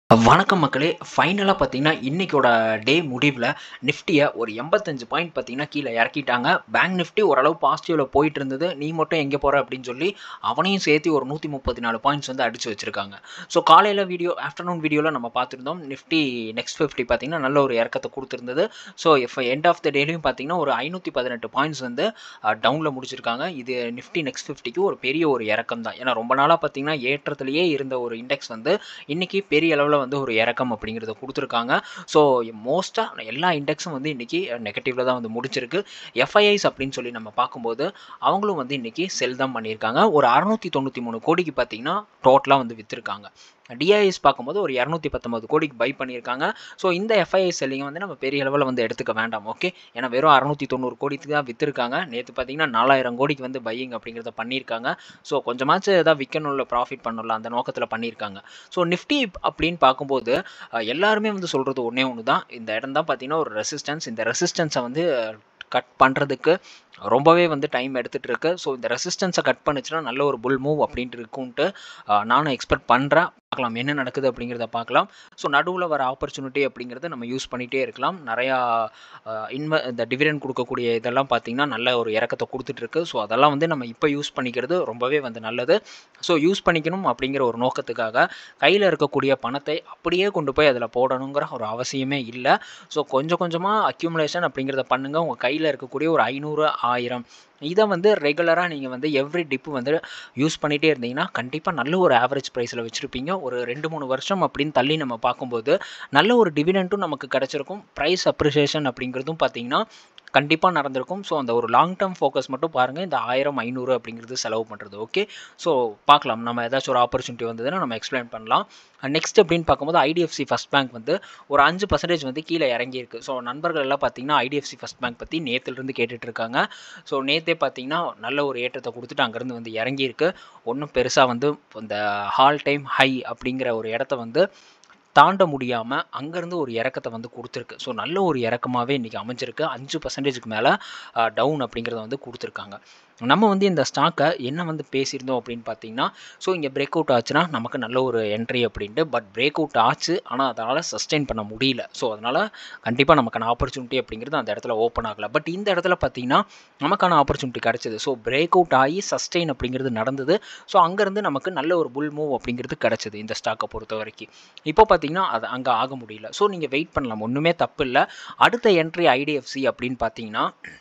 வணக்கம் மக்களே! ஃபைனலா பார்த்தீங்கன்னா, இன்னைக்கோட டே முடிவுல நிஃப்டிய ஒரு 85 பாயிண்ட் பார்த்தீங்கன்னா, கீழ இறக்கிட்டாங்க. பேங்க் நிஃப்டி ஓரளவு பாசிட்டிவ்ல போயிட்டு இருந்தது. "நீ மட்டும் எங்கே போற?" அப்படின்னு சொல்லி அவனையும் சேர்த்து ஒரு 134 பாயிண்ட்ஸ் வந்து அடிச்சு வச்சிருக்காங்க. ஸோ காலையில வீடியோ ஆஃப்டர்நூன் வீடியோல நம்ம பார்த்துருந்தோம். நிஃப்டி நெக்ஸ்ட் 50 பார்த்தீங்கன்னா, நல்ல ஒரு இறக்கத்த குடுத்திருந்தது. ஸோ எஃப் எண்ட் ஆஃப் த டேலயும் பார்த்தீங்கன்னா, ஒரு 518 பாயிண்ட்ஸ் வந்து அ டவுன்ல முடிச்சிருக்காங்க. இது நிஃப்டி நெக்ஸ்ட் 50க்கு ஒரு பெரிய ஒரு இறக்கம் தான். ஏன்னா ரொம்ப நாளா பார்த்தீங்கன்னா, ஏற்றத்திலேயே இருந்த ஒரு இண்டெக்ஸ் வந்து இன்னைக்கு பெரிய அளவுல வந்து ஒரு இறக்கம் அப்படிங்கிறத குடுத்துருக்காங்க. ஸோ மோஸ்ட்டா எல்லா இண்டெக்ஸும் வந்து இன்னைக்கு நெகட்டிவ்ல தான் வந்து முடிச்சிருக்கு. எஃப்ஐஐஸ் அப்படின்னு சொல்லி நம்ம பார்க்கும்போது, அவங்களும் வந்து இன்னைக்கு செல் தான் பண்ணியிருக்காங்க. ஒரு 693 கோடிக்கு பார்த்தீங்கன்னா, டோட்டலா வந்து வித்திருக்காங்க. டிஐஎஸ் பார்க்கும்போது ஒரு 219 கோடிக்கு பை பண்ணியிருக்காங்க. ஸோ இந்த எஃப்ஐஐ செல்லிங்க வந்து நம்ம பெரிய அளவுல வந்து எடுத்துக்க வேண்டாம். ஓகே. ஏன்னா வெறும் 690 கோடிக்கு தான் வித்திருக்காங்க. நேத்து பார்த்தீங்கன்னா, 4000 கோடிக்கு வந்து பையிங் அப்படிங்கிறத பண்ணியிருக்காங்க. ஸோ கொஞ்சமாச்சும் ஏதாவது விக்கணும்ல, ப்ராஃபிட் பண்ணணும்ல அந்த நோக்கத்துல பண்ணியிருக்காங்க. ஸோ நிஃப்டி அப்படின்னு பார்க்கும்போது, அ எல்லாருமே வந்து சொல்றது ஒண்ணே ஒண்ணு தான். இந்த இடம் தான் பார்த்தீங்கன்னா, ஒரு ரெசிஸ்டன்ஸ். இந்த ரெசிஸ்டன்ஸ வந்து கட் பண்றதுக்கு ரொம்பவே வந்து டைம் எடுத்துட்டு இருக்கு. ஸோ இந்த ரெசிஸ்டன்ஸ கட் பண்ணுச்சுன்னா, நல்ல ஒரு புல் மூவ் அப்படின்ட்டு இருக்குன்ட்டு அ நானும் எக்ஸ்பெக்ட் பண்றேன். பார்க்கலாம் என்ன நடக்குது அப்படிங்கிறத பார்க்கலாம். ஸோ நடுவுல வர ஆப்பர்ச்சுனிட்டி அப்படிங்கிறத நம்ம யூஸ் பண்ணிட்டே இருக்கலாம். நெறையா அ இன்வ இந்த டிவிடெண்ட் குடுக்கக்கூடிய இதெல்லாம் பார்த்தீங்கன்னா, நல்ல ஒரு இறக்கத்த குடுத்துட்டு இருக்கு. ஸோ அதெல்லாம் வந்து நம்ம இப்ப யூஸ் பண்ணிக்கிறது ரொம்பவே வந்து நல்லது. ஸோ யூஸ் பண்ணிக்கணும் அப்படிங்கிற ஒரு நோக்கத்துக்காக, கையில இருக்கக்கூடிய பணத்தை அப்படியே கொண்டு போய் அதில போடணுங்கிற ஒரு அவசியமே இல்ல. ஸோ கொஞ்சம் கொஞ்சமா அக்யூமுலேஷன் அப்படிங்கிறத பண்ணுங்க. உங்க கையில இருக்கக்கூடிய ஒரு 500, 1000 இத வந்து ரெகுலரா நீங்க வந்து எவ்ரி டிப் வந்து யூஸ் பண்ணிட்டே இருந்தீங்கன்னா, கண்டிப்பா நல்ல ஒரு ஆவரேஜ் பிரைஸ்ல வச்சிருப்பீங்க. ஒரு 2, 3 வருஷம் அப்படின்னு தள்ளி நம்ம பார்க்கும்போது, நல்ல ஒரு டிவிடெண்டும் நமக்கு கிடைச்சிருக்கும். பிரைஸ் அப்ரிசியேஷன் அப்படிங்கிறதும் பார்த்தீங்கன்னா, கண்டிப்பா நடந்திருக்கும். ஸோ அந்த ஒரு லாங் டெர்ம் ஃபோக்கஸ் மட்டும் பாருங்க. இந்த 1000, 500 அப்படிங்கிறது செலவு பண்றது. ஓகே. ஸோ பார்க்கலாம். நம்ம ஏதாச்சும் ஒரு ஆப்பர்ச்சுனிட்டி வந்ததுன்னா நம்ம எக்ஸ்பிளைன் பண்ணலாம். நெக்ஸ்ட் அப்படின்னு பார்க்கும்போது, ஐடிஎஃப்சி ஃபர்ஸ்ட் பேங்க் வந்து ஒரு 5% வந்து கீழ இறங்கியிருக்கு. ஸோ நண்பர்கள் எல்லாம் பார்த்தீங்கன்னா, ஐடிஎஃப்சி ஃபர்ஸ்ட் பேங்க் பத்தி நேத்திலிருந்து கேட்டுட்டு இருக்காங்க. ஸோ நேத்தே பார்த்தீங்கன்னா, நல்ல ஒரு ஏற்றத்த குடுத்துட்டு அங்கருந்து வந்து இறங்கியிருக்கு. ஒண்ணும் பெருசா வந்து இந்த ஆல் டைம் ஹை அப்படிங்கிற ஒரு இடத்த வந்து தாண்ட முடியாம, அங்கருந்து ஒரு இறக்கத்த வந்து குடுத்துருக்கு. ஸோ நல்ல ஒரு இறக்கமாவே இன்னைக்கு அமைஞ்சிருக்கு. 5%க்கு மேல அ டவுன் அப்படிங்கிறத வந்து குடுத்துருக்காங்க. நம்ம வந்து இந்த ஸ்டாக்க என்ன வந்து பேசியிருந்தோம் அப்படின்னு பார்த்தீங்கன்னா, ஸோ இங்க பிரேக் அவுட் ஆச்சுன்னா, நமக்கு நல்ல ஒரு என்ட்ரி அப்படின்ட்டு. பட் பிரேக் அவுட் ஆச்சு. ஆனா அதனால சஸ்டெயின் பண்ண முடியல. ஸோ அதனால கண்டிப்பா நமக்கான ஆப்பர்ச்சுனிட்டி அப்படிங்கிறது அந்த இடத்துல ஓப்பன் ஆகல. பட் இந்த இடத்துல பார்த்தீங்கன்னா, நமக்கான ஆப்பர்ச்சுனிட்டி கிடைச்சது. ஸோ பிரேக் அவுட் ஆகி சஸ்டெயின் அப்படிங்கிறது நடந்தது. ஸோ அங்கருந்து நமக்கு நல்ல ஒரு புல் மூவ் அப்படிங்கிறது கிடைச்சது. இந்த ஸ்டாக்க பொறுத்தவரைக்கும். இப்போ பார்த்தீங்கன்னா, அது அங்க ஆக முடியல. ஸோ நீங்க வெயிட் பண்ணலாம். ஒண்ணுமே தப்பில்ல. அடுத்த என்ட்ரி ஐடிஎஃப்சி அப்படின்னு பார்த்தீங்கன்னா,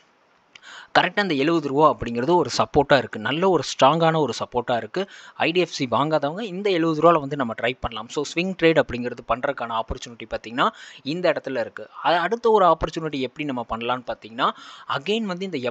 கரெக்ட்டா அந்த ரூ. 70 அப்படிங்கிறது ஒரு சப்போர்ட்டா இருக்கு. நல்ல ஒரு ஸ்ட்ராங்கான ஒரு சப்போர்ட்டா இருக்கு. ஐடிஎஃப்சி வாங்காதவங்க இந்த ரூ. 70ல வந்து நம்ம ட்ரை பண்ணலாம். ஸோ ஸ்விங் ட்ரேட் அப்படிங்கிறது பண்றதுக்கான ஆப்பர்ச்சுனிட்டி பார்த்தீங்கன்னா, இந்த இடத்துல இருக்கு. அ அடுத்த ஒரு ஆப்பர்ச்சுனிட்டி எப்படி நம்ம பண்ணலான்னு பார்த்தீங்கன்னா, அகைன் வந்து இந்த ரூ.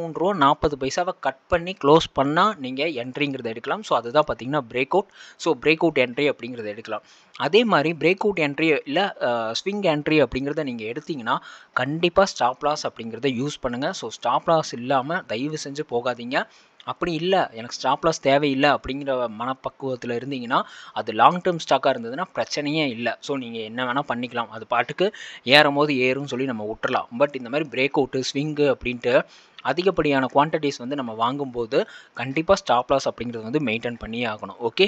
83.40 கட் பண்ணி குளோஸ் பண்ணா, நீங்க என்ட்ரிங்கிறத எடுக்கலாம். ஸோ அதுதான் பார்த்தீங்கன்னா, break out. So break out entry அப்படிங்கிறத எடுக்கலாம். அதே மாரி பிரேக் அவுட் என்ட்ரி இல்ல அ ஸ்விங் என்ட்ரி அப்படிங்கிறத நீங்க எடுத்தீங்கன்னா, கண்டிப்பா ஸ்டாப் லாஸ் அப்படிங்கிறத யூஸ் பண்ணுங்க. ஸோ ஸ்டாப் லாஸ் இல்லாம தயவு செஞ்சு போகாதீங்க. அப்படி இல்ல, எனக்கு ஸ்டாப் லாஸ் தேவையில்ல அப்படிங்கிற மனப்பக்குவத்துல இருந்தீங்கன்னா, அது லாங் டெர்ம் ஸ்டாக்கா இருந்ததுன்னா பிரச்சனையே இல்ல. ஸோ நீங்க என்ன வேணா பண்ணிக்கலாம். அது பாட்டுக்கு ஏறும்போது ஏறும்னு சொல்லி நம்ம உட்டுறலாம். பட் இந்த மாரி பிரேக் அவுட், ஸ்விங்கு அப்படின்ட்டு அதிகப்படியான குவான்டிட்டீஸ் வந்து நம்ம வாங்கும்போது, கண்டிப்பா ஸ்டாப் லாஸ் அப்படிங்கிறது வந்து மெயின்டெயின் பண்ணியே ஆகணும். ஓகே.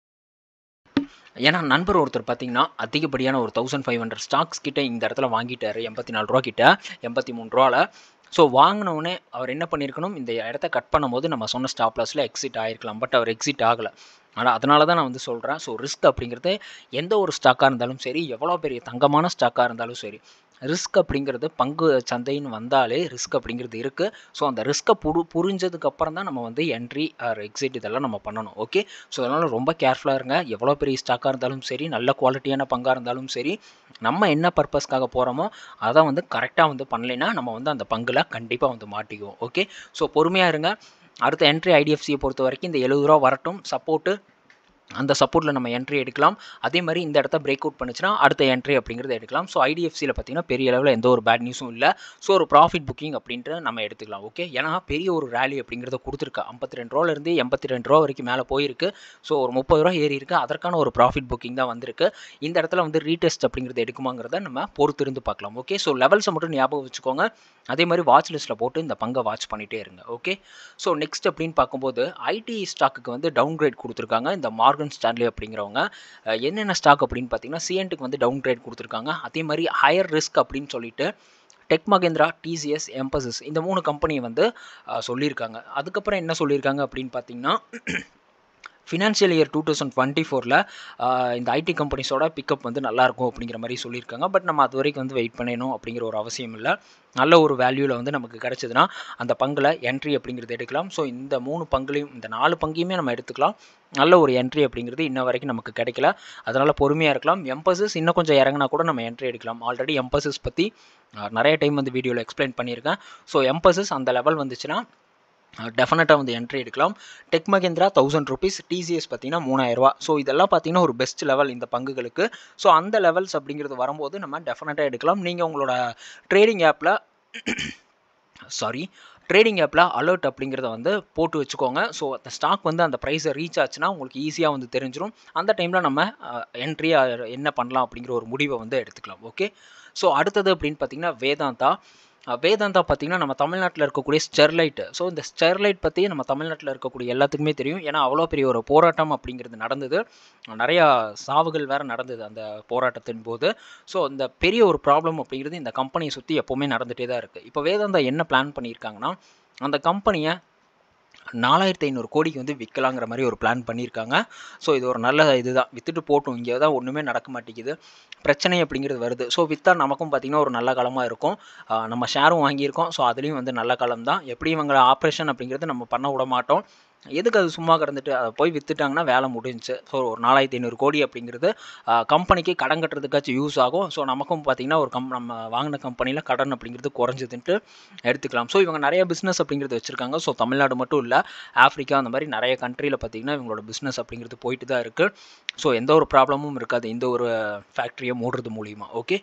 ஏன்னா நண்பர் ஒருத்தர் பார்த்தீங்கன்னா, அதிகப்படியான ஒரு 1500 ஸ்டாக்ஸ் கிட்ட இந்த இடத்துல வாங்கிட்டாரு. ரூ. 84 கிட்ட, ரூ. 83ல. ஸோ வாங்குன உடனே அவர் என்ன பண்ணியிருக்கணும், இந்த இடத்த கட் பண்ணும்போது நம்ம சொன்ன ஸ்டாப் லாஸ்ல எக்ஸிட் ஆயிருக்கலாம். பட் அவர் எக்ஸிட் ஆகல. ஆனா அதனால தான் நான் வந்து சொல்றேன். ஸோ ரிஸ்க் அப்படிங்கிறது எந்த ஒரு ஸ்டாக்கா இருந்தாலும் சரி, எவ்வளோ பெரிய தங்கமான ஸ்டாக்கா இருந்தாலும் சரி, ரிஸ்க் அப்படிங்கிறது பங்கு சந்தைன்னு வந்தாலே ரிஸ்க் அப்படிங்கிறது இருக்கு. ஸோ அந்த ரிஸ்க்க புரு புரிஞ்சதுக்கு அப்புறம் தான் நம்ம வந்து என்ட்ரி ஆர் எக்ஸிட் இதெல்லாம் நம்ம பண்ணணும். ஓகே. ஸோ அதனால ரொம்ப கேர்ஃபுல்லா இருங்க. எவ்வளோ பெரிய ஸ்டாக்கா இருந்தாலும் சரி, நல்ல குவாலிட்டியான பங்கா இருந்தாலும் சரி, நம்ம என்ன பர்ப்பஸ்க்காக போறோமோ, அத வந்து கரெக்ட்டா வந்து பண்ணலைன்னா, நம்ம வந்து அந்த பங்குல கண்டிப்பா வந்து மாட்டிக்குவோம். ஓகே. ஸோ பொறுமையா இருங்க. அடுத்த என்ட்ரி ஐடிஎஃப்சிய பொறுத்தவரைக்கும் இந்த ரூ. 70 வரட்டும். சப்போர்ட்டு அந்த சப்போர்ட்ல நம்ம என்ட்ரி எடுக்கலாம். அதே மாரி இந்த இடத்த பிரேக் அவுட் பண்ணுச்சுன்னா, அடுத்த என்ட்ரி அப்படிங்கிறத எடுக்கலாம். ஸோ ஐடிஎஃப்சில பார்த்தீங்கன்னா, பெரிய அளவுல எந்த ஒரு பேட் நியூஸும் இல்ல. ஸோ ஒரு ப்ராஃபிட் புக்கிங் அப்படின்ட்டு நம்ம எடுத்துக்கலாம். ஓகே. ஏன்னா பெரிய ஒரு ராலி அப்படிங்கிறத குடுத்துருக்கு. ரூ. 52 இருந்து ரூ. 82 வரைக்கும் மேல போயிருக்கு. ஸோ ஒரு ரூ. 30 ஏறி இருக்கு. அதற்கான ஒரு ப்ராஃபிட் புக்கிங் தான் வந்திருக்கு. இந்த இடத்துல வந்து ரீடெஸ்ட் அப்படிங்கிறது எடுக்குமாங்கிறத நம்ம பொறுத்திருந்து பார்க்கலாம். ஓகே. ஸோ லெவல்ஸ மட்டும் ஞாபகம் வச்சுக்கோங்க. அதே மாரி வாட்ச் லிஸ்ட்ல போட்டு இந்த பங்க வாட்ச் பண்ணிட்டே இருங்க. ஓகே. ஸோ நெக்ஸ்ட் அப்படின்னு பார்க்கும்போது, ஐடி ஸ்டாக்குக்கு வந்து டவுன் கிரேட் குடுத்துருக்காங்க. இந்த மார்கன் மார்கன் ஸ்டான்லி அப்படிங்கிறவங்க அஹ், என்னென்ன ஸ்டாக் அப்படின்னு பார்த்தீங்கன்னா சிஎன்ட்டுக்கு வந்து டவுன் கிரேட் கொடுத்துருக்காங்க அதே மாதிரி ஹையர் ரிஸ்க் அப்படின்னு சொல்லிட்டு டெக் மகேந்திரா டிசிஎஸ் எம்பசிஸ் இந்த மூணு கம்பெனியை வந்து அஹ், சொல்லியிருக்காங்க அதுக்கப்புறம் என்ன சொல்லியிருக்காங்க அப்படின்னு பார்த்தீங்கன்னா financial year two thousand twenty ஃபோரில் இந்த ஐடி கம்பெனிஸோட பிக்கப் வந்து நல்லாயிருக்கும் அப்படிங்கிற மாதிரி சொல்லியிருக்காங்க பட் நம்ம அது வரைக்கும் வந்து வெயிட் பண்ணணும் அப்படிங்கிற ஒரு அவசியம் இல்லை நல்ல ஒரு வேல்யூவில் வந்து நமக்கு கிடச்சிதுன்னா அந்த பங்கில் என்ட்ரி அப்படிங்கிறது எடுக்கலாம் ஸோ இந்த மூணு பங்குலையும் இந்த நாலு பங்கையுமே நம்ம எடுத்துக்கலாம் நல்ல ஒரு என்ட்ரி அப்படிங்கிறது இன்ன வரைக்கும் நமக்கு கிடைக்கல அதனால் பொறுமையாக இருக்கலாம் எம்பசிஸ் இன்னும் கொஞ்சம் இறங்கினா கூட நம்ம என்ட்ரி எடுக்கலாம் ஆல்ரெடி எம்பசிஸ் பற்றி நிறைய டைம் வந்து வீடியோவில் எக்ஸ்பிளைன் பண்ணியிருக்கேன் ஸோ எம்பசிஸ் அந்த லெவல் வந்துச்சுன்னா டெஃபினட்டாக வந்து என்ட்ரி எடுக்கலாம் Tech Mahindra thousand rupees TCS பார்த்தீங்கன்னா மூணாயிரரூவா ஸோ இதெல்லாம் பார்த்தீங்கன்னா ஒரு பெஸ்ட் லெவல் இந்த பங்குகளுக்கு ஸோ அந்த லெவல்ஸ் அப்படிங்கிறது வரும்போது நம்ம டெஃபினட்டாக எடுக்கலாம் நீங்கள் உங்களோட ட்ரேடிங் ஆப்பில் சாரி ட்ரேடிங் ஆப்பில் அலர்ட் அப்படிங்கிறத வந்து போட்டு வச்சுக்கோங்க ஸோ அந்த ஸ்டாக் வந்து அந்த ப்ரைஸை ரீச் ஆச்சுன்னா உங்களுக்கு ஈஸியாக வந்து தெரிஞ்சிடும் அந்த டைமில் நம்ம என்ட்ரியாக என்ன பண்ணலாம் அப்படிங்கிற ஒரு முடிவை வந்து எடுத்துக்கலாம் ஓகே ஸோ அடுத்தது அப்படின்னு பார்த்தீங்கன்னா வேதாந்தா அஹ் வேதாந்தா பார்த்தீங்கன்னா நம்ம தமிழ்நாட்டில் இருக்கக்கூடிய ஸ்டெர்லைட் ஸோ இந்த ஸ்டெர்லைட் பற்றி நம்ம தமிழ்நாட்டில் இருக்கக்கூடிய எல்லாத்துக்குமே தெரியும் ஏன்னா அவ்வளோ பெரிய ஒரு போராட்டம் அப்படிங்கிறது நடந்தது நிறையா சாவுகள் வேறு நடந்தது அந்த போராட்டத்தின் போது ஸோ இந்த பெரிய ஒரு ப்ராப்ளம் அப்படிங்கிறது இந்த கம்பெனியை சுற்றி எப்போவுமே நடந்துகிட்டே தான் இருக்குது இப்போ வேதாந்தா என்ன பிளான் பண்ணியிருக்காங்கன்னா அந்த கம்பெனியை நாலாயிரத்தி ஐநூறு கோடிக்கு வந்து விற்கலாங்கிற மாதிரி ஒரு பிளான் பண்ணியிருக்காங்க ஸோ இது ஒரு நல்ல இதுதான் விற்றுட்டு போட்டும் இங்கே தான் ஒன்றுமே நடக்க மாட்டேங்குது பிரச்சனை அப்படிங்கிறது வருது ஸோ விற்றா நமக்கும் பார்த்திங்கன்னா ஒரு நல்ல காலமாக இருக்கும் ஆஹ் நம்ம ஷேரும் வாங்கியிருக்கோம் ஸோ அதுலேயும் வந்து நல்ல காலம் தான் எப்படி இவங்க ஆப்ரேஷன் அப்படிங்கிறது நம்ம பண்ண விட மாட்டோம் எதுக்கு அது சும்மா கிடந்துட்டு அதை போய் விற்றுட்டாங்கன்னா வேலை முடிஞ்சுச்சு ஸோ ஒரு நாலாயிரத்தி ஐநூறு கோடி அப்படிங்கிறது கம்பெனிக்கு கடன் கட்டுறதுக்காச்சும் யூஸ் ஆகும் ஸோ நமக்கும் பார்த்திங்கன்னா ஒரு கம் நம்ம வாங்கின கம்பெனியில் கடன் அப்படிங்கிறது குறைஞ்சதுன்ட்டு எடுத்துக்கலாம் ஸோ இவங்க நிறைய பிஸ்னஸ் அப்படிங்கிறது வச்சுருக்காங்க ஸோ தமிழ்நாடு மட்டும் இல்லை ஆஃப்ரிக்கா அந்த மாதிரி நிறைய கண்ட்ரியில் பார்த்திங்கன்னா இவங்களோட பிஸ்னஸ் அப்படிங்கிறது போயிட்டு தான் இருக்குது ஸோ எந்த ஒரு ப்ராப்ளமும் இருக்காது இந்த ஒரு ஃபேக்ட்ரியை மூடுறது மூலிமா ஓகே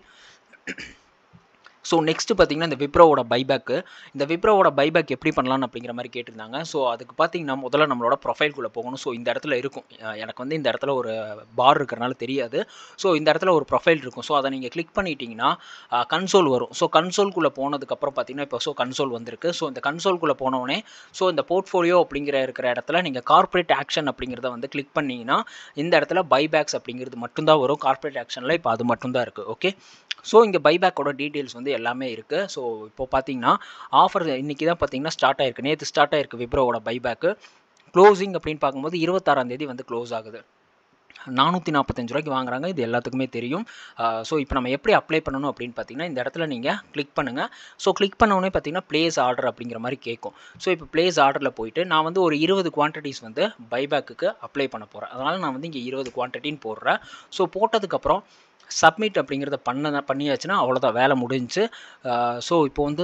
ஸோ நெக்ஸ்ட்டு பார்த்தீங்கன்னா இந்த விப்ரோவோட பைபேக்கு இந்த விப்ரோவோட பைபேக் எப்படி பண்ணலாம் அப்படிங்கிற மாதிரி கேட்டிருந்தாங்க ஸோ அதுக்கு பார்த்தீங்கன்னா முதல்ல நம்மளோட ப்ரொஃபைல்குள்ளே போகணும் ஸோ இந்த இடத்துல இருக்கும் அஹ் எனக்கு வந்து இந்த இடத்துல ஒரு பார் இருக்கிறனால தெரியாது ஸோ இந்த இடத்துல ஒரு ப்ரொஃபைல் இருக்கும் ஸோ அதை நீங்கள் கிளிக் பண்ணிட்டீங்கன்னா கன்சோல் வரும் ஸோ கன்சோல்குள்ளே போனதுக்கப்புறம் பார்த்தீங்கன்னா இப்போ ஸோ கன்சோல் வந்திருக்கு ஸோ இந்த கன்சோல்குள்ளே போனோடனே ஸோ இந்த போர்ட்ஃபோலியோ அப்படிங்கிற இருக்கிற இடத்துல நீங்கள் கார்ப்பரேட் ஆக்ஷன் அப்படிங்கிறத வந்து கிளிக் பண்ணிங்கன்னா இந்த இடத்துல பைபேக்ஸ் அப்படிங்கிறது மட்டும்தான் வரும் கார்ப்பரேட் ஆக்ஷனில் இப்போ அது மட்டும்தான் இருக்குது ஓகே ஸோ இங்கே பைபேக்கோட டீட்டெயில்ஸ் வந்து எல்லாமே இருக்குது ஸோ இப்போ பார்த்தீங்கன்னா ஆஃபர் இன்றைக்கி தான் பார்த்தீங்கன்னா ஸ்டார்ட் ஆயிருக்கு நேற்று ஸ்டார்ட் ஆயிருக்கு விப்ரோவோட பைபேக்கு க்ளோசிங் அப்படின்னு பார்க்கும்போது இருபத்தாறாம் தேதி வந்து க்ளோஸ் ஆகுது நானூற்றி நாற்பத்தஞ்சு ரூபாய்க்கு வாங்குறாங்க இது எல்லாத்துக்குமே தெரியும் ஸோ இப்போ நம்ம எப்படி அப்ளை பண்ணணும் அப்படின்னு பார்த்தீங்கன்னா இந்த இடத்துல நீங்கள் கிளிக் பண்ணுங்கள் ஸோ கிளிக் பண்ணோடனே பார்த்தீங்கன்னா ப்ளேஸ் ஆர்டர் அப்படிங்கிற மாதிரி கேட்கும் ஸோ இப்போ ப்ளேஸ் ஆர்டரில் போயிட்டு நான் வந்து ஒரு இருபது குவான்டிட்டிஸ் வந்து பைபேக்குக்கு அப்ளை பண்ண போகிறேன் அதனால் நான் வந்து இங்கே இருபது குவான்டிட்டின்னு போடுறேன் ஸோ போட்டதுக்கப்புறம் சப்மிட் அப்படிங்கிறத பண்ண பண்ணியாச்சுன்னா அவ்வளோதான் வேலை முடிஞ்சுச்சு ஸோ இப்போ வந்து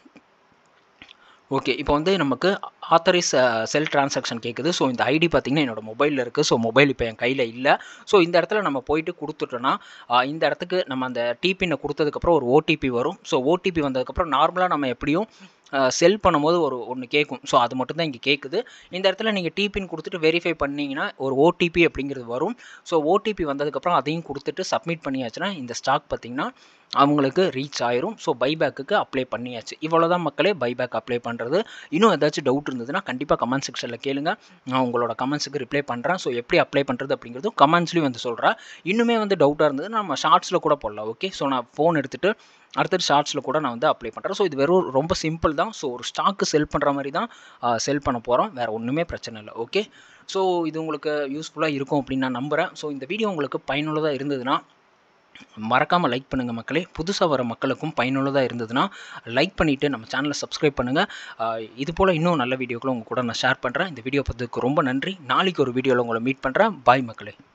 ஓகே இப்போ வந்து நமக்கு ஆத்தரைஸ் செல் டிரான்சாக்ஷன் கேட்குது ஸோ இந்த ஐடி பார்த்திங்கன்னா என்னோட மொபைலில் இருக்குது ஸோ மொபைல் இப்போ என் கையில் இல்லை ஸோ இந்த இடத்துல நம்ம போயிட்டு கொடுத்துட்டோன்னா ஆஹ் இந்த இடத்துக்கு நம்ம அந்த டிபினை கொடுத்ததுக்கப்புறம் ஒரு ஓடிபி வரும் ஸோ ஓடிபி வந்ததுக்கப்புறம் நார்மலாக நம்ம எப்படியும் செல் பண்ணும்போது ஒரு ஒன்று கேட்கும் ஸோ அது மட்டும் தான் இங்கே கேட்குது இந்த இடத்துல நீங்கள் டிபின் கொடுத்துட்டு வெரிஃபை பண்ணிங்கன்னா ஒரு ஓடிபி அப்படிங்கிறது வரும் ஸோ ஓடிபி வந்ததுக்கப்புறம் அதையும் கொடுத்துட்டு சப்மிட் பண்ணியாச்சுன்னா இந்த ஸ்டாக் பார்த்திங்கன்னா அவங்களுக்கு ரீச் ஆயிரும் ஸோ பைபேக்குக்கு அப்ளை பண்ணியாச்சு இவ்வளோ தான் மக்களே பைபேக் அப்ளை பண்ணுறது இன்னும் ஏதாச்சும் டவுட் இருந்ததுன்னா கண்டிப்பாக கமெண்ட் செக்ஷனில் கேளுங்க நான் உங்களோட கமெண்ட்ஸுக்கு ரிப்ளை பண்ணுறேன் ஸோ எப்படி அப்ளை பண்ணுறது அப்படிங்கிறதும் கமெண்ட்ஸ்லேயும் வந்து சொல்கிறேன் இன்னுமே வந்து டவுட்டாக இருந்தது நம்ம ஷார்ட்ஸில் கூட போடலாம் ஓகே ஸோ நான் ஃபோன் எடுத்துகிட்டு அடுத்தது ஷார்ட்ஸில் கூட நான் வந்து அப்ளை பண்ணுறேன் ஸோ இது வெறும் ரொம்ப சிம்பிள் தான் ஸோ ஒரு ஸ்டாக்கு செல் பண்ணுற மாதிரி தான் செல் பண்ண போகிறோம் வேறு ஒன்றுமே பிரச்சனை இல்லை ஓகே ஸோ இது உங்களுக்கு யூஸ்ஃபுல்லாக இருக்கும் அப்படின்னு நான் நம்புகிறேன் ஸோ இந்த வீடியோ உங்களுக்கு பயனுள்ளதாக இருந்ததுன்னா மறக்காமல் லைக் பண்ணுங்கள் மக்களே புதுசாக வர மக்களுக்கும் பயனுள்ளதாக இருந்ததுன்னா லைக் பண்ணிவிட்டு நம்ம சேனலை சப்ஸ்கிரைப் பண்ணுங்கள் இது போல் இன்னும் நல்ல வீடியோக்களும் உங்கள் கூட நான் ஷேர் பண்ணுறேன் இந்த வீடியோ பார்த்ததுக்கு ரொம்ப நன்றி நாளைக்கு ஒரு வீடியோவில் உங்களை மீட் பண்ணுறேன் பாய் மக்களே